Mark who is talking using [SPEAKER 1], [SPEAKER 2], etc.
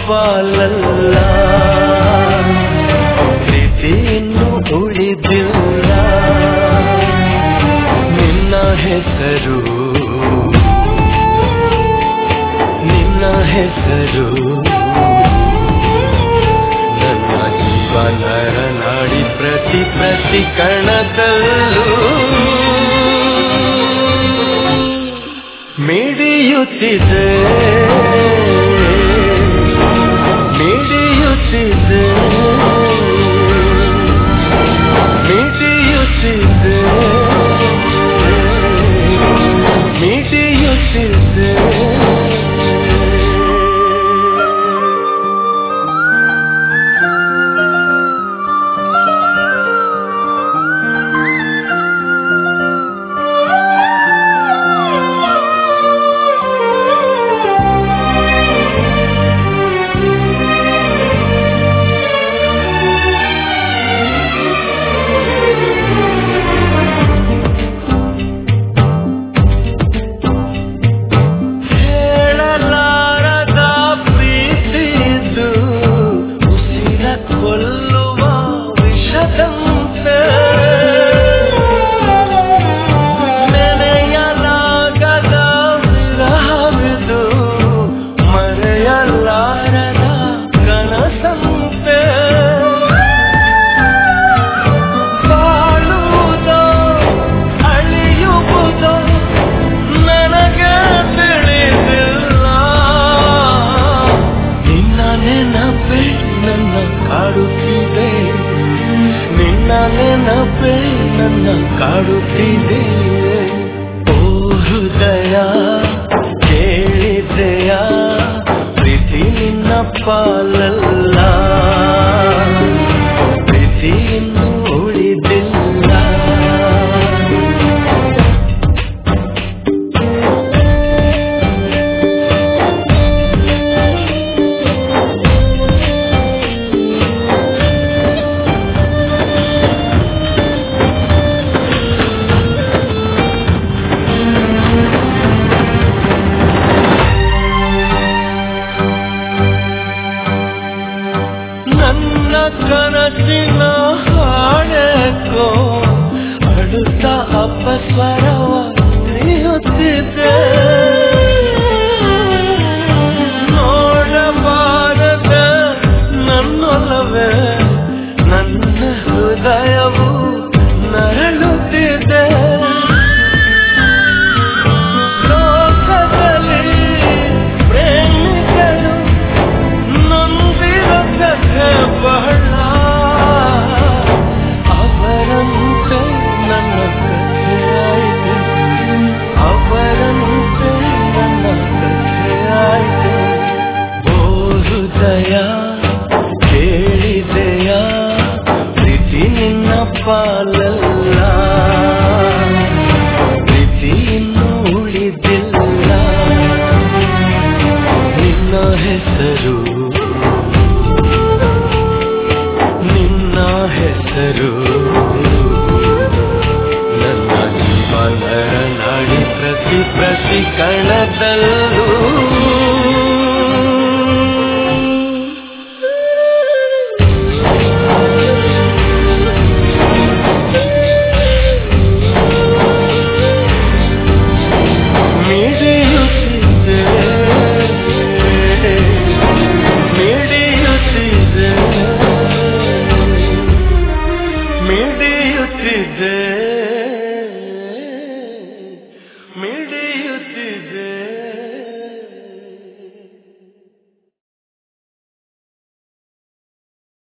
[SPEAKER 1] ಪಾಲಲ್ಲ ಪ್ರೀತಿ ಇನ್ನು ಉಳಿದಿಲ್ಲ ನಿನ್ನ ಹೆಸರು ನಿನ್ನ ಹೆಸರು ನನ್ನ ಜೀವನ ನಾಡಿ ಪ್ರತಿ ಪ್ರತಿ ಕಣದಲ್ಲೂ ಮಿಡಿಯುತ್ತಿದೆ ಮಿಡಿಯುತ್ತಿದೆ ಮಿಡಿಯುತ್ತಿದೆ ಮಿಡಿಯುತ್ತಿದೆ ಹೇಳಲಾರದ ಪ್ರೀತಿದು ಉಸಿರ ಕೊಲ್ಲುವ ವಿಷದಂತೆ ನೆನೆಯಲಾಗದ ವಿರಹವಿದು ಮರೆಯಲಾರದ ಕನಸಂತೆ ಬಾಳುವುದೋ ಅಳಿಯುವುದೋ ನನಗೆ ತಿಳಿದಿಲ್ಲ ನಿನ್ನ ನೆನಪೇ ನನ್ನ ಕಾಡುತ್ತಿದೆ ನಿನ್ನ ನೆನಪೇ ನನ್ನ ಕಾಡುತ್ತಿದೆ ಓ ಹೃದಯ ಕೇಳಿದೆಯ ಪ್ರೀತಿ ನಿನ್ನ ಪಾಲಲ್ಲ ಪ್ರೀತಿ ಇನ್ನು ಉಳಿದಿಲ್ಲ ನನ್ನ ಕನಸಿನ ಹಾಡಕ್ಕೋ ಅಡುತ್ತ ಅಪಸ್ವರವ ನೀಯುತ್ತಿದ್ದೆ ನೋಡಬಾರದ ನನ್ನೊಲವೇ ನನ್ನ ಹೃದಯವು ನರಳುತ್ತಿದೆ ಲೋಕದಲ್ಲಿ ಪ್ರೇಮಿಗಳು ನೊಂದಿರೋ ಕಥೆ ಬಹಳ ಅವರಂತೆ ನನ್ನ ಕಥೆಯಾಯಿತು ಅವರಂತೆ ನನ್ನ ಕಥೆಯಾಯಿತು ಓ ಹೃದಯ ಕೇಳಿದೆಯ ಪ್ರೀತಿ ನಿನ್ನ ಪಾಲಲ್ಲ ಪ್ರೀತಿ ಇನ್ನು ಉಳಿದಿಲ್ಲ ನಿನ್ನ ಹೆಸರು ನಿನ್ನ ಹೆಸರು ನನ್ನ ಜೀವನ ನಾಡಿ ಪ್ರತಿ ಪ್ರತಿ ಕಣದಲ್ಲೂ ಮಿಡಿಯುತ್ತಿದೆ ಮಿಡಿಯುತ್ತಿದೆ ಮಿಡಿಯುತ್ತಿದೆ ಮಿಡಿಯುತ್ತಿದೆ